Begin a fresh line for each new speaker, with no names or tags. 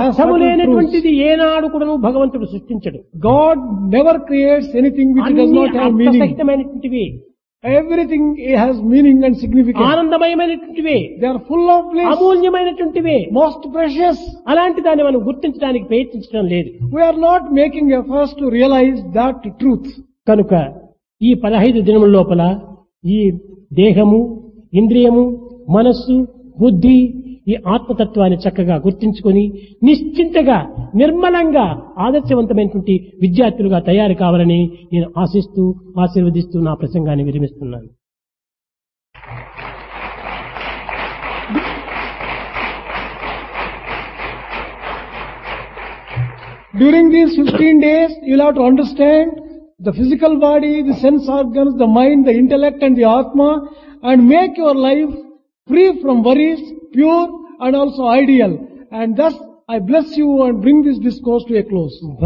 has
అర్థము
certain truths.
లేనటువంటిది ఏనాడు కూడా భగవంతుడు సృష్టించడు
God never creates anything which does
అన్ని
not have meaning.
అర్థసహితమైనటువంటివి
Everything has meaning and significance.
ఆనందమయమైనటువంటివి
They are full of bliss,
అమూల్యమైనటువంటివి
most precious.
అలాంటి దాన్ని మనం గుర్తించడానికి ప్రయత్నించడం లేదు
We are not making efforts to realize that truth.
కనుక ఈ పదహైదు దినముల లోపల ఈ దేహము ఇంద్రియము మనస్సు బుద్ధి ఈ ఆత్మతత్వాన్ని చక్కగా గుర్తించుకొని నిశ్చింతగా నిర్మలంగా ఆదర్శవంతమైనటువంటి విద్యార్థులుగా తయారు కావాలని నేను ఆశిస్తూ ఆశీర్వదిస్తూ నా ప్రసంగాన్ని విరమిస్తున్నాను
During these 15 days, you'll have to understand the physical body, the sense organs, the mind, the intellect and the Atma and make your life free from worries, pure and also ideal. And thus I bless you and bring this discourse to a close.